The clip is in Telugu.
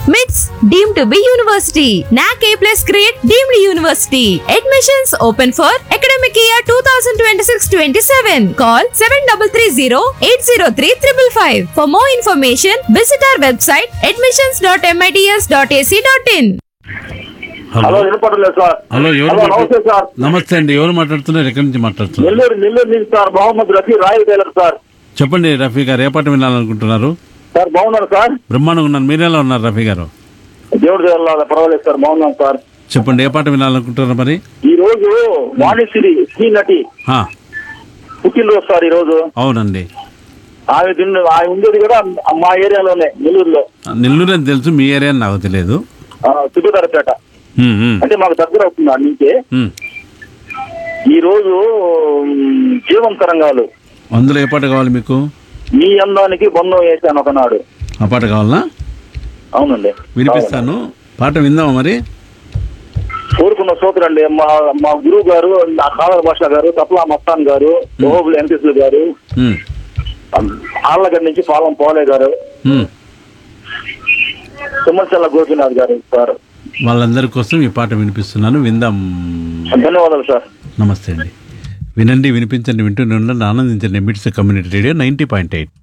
MITS deemed to be university. NAC A plus grade deemed university. Admissions open for academic year 2026-27. Call 7330-803-555. For more information, visit our website admissions.mits.ac.in. Hello hello వినపడలేదు సార్ హలో ఎవరు హలో నమస్తే మాట్లాడు- సార్ నమస్తే అండి ఎవరు మాట్లాడుతున్నారు ఎక్కడి నుంచి మాట్లాడుతున్నారు నెల్లూరు నెల్లూరు నుంచి sir Mohammed Rafi royal tailor sir చెప్పండి రఫీ గారు ఏ పాట వినాలనుకుంటున్నారు సార్ బాగున్నారు సార్ బ్రహ్మాండంగా ఉన్నారు మీరెలా ఉన్నారు రఫీ గారు దేవుడి దేవుళ్ళ పర్వాలేదు సార్ బాగున్నాం సార్ చెప్పండి ఏ పాట వినాలనుకుంటున్నారు మరి ఈ రోజు వాణిశ్రీ శ్రీ నటి ఆ, పుట్టినరోజు సార్ ఈ రోజు అవునండి ఆమె తిన్న ఆమె ఉండేది కూడా మా ఏరియాలోనే నెల్లూరులో నెల్లూరు అని తెలుసు మీ ఏరియా అని నాకు తెలియదు చుట్టుతారపేట ఉమ్, ఉమ్, అంటే మాకు దగ్గర అవుతుంది ఆ నుంచి ఉమ్. ఈ రోజు మ్, జీవం తరంగాలు అందులో ఏ పాట కావాలి మీకు మీ అందానికి బంధం వేశాను ఒకనాడు ఆ పాట కావాలా అవునండి వినిపిస్తాను పాట విందామా మరి కోరుకున్న సోదరండి మా మా గురువు గారు నా కాదర భాష గారు తప్లా మస్తాన్ గారు ఓహోబుల్ వెంకటేశ్వర గారు ఉమ్, ఆళ్ళగడ్డ నుంచి పాలం పోలే గారు ఉమ్. తుమ్మచల్ల గోపీనాథ్ గారు సార్ వాళ్ళందరి కోసం ఈ పాట వినిపిస్తున్నాను విందాం ధన్యవాదాలు సార్ నమస్తే అండి వినండి వినిపించండి వింటూనే ఉండండి ఆనందించండి MITS community radio ninety point eight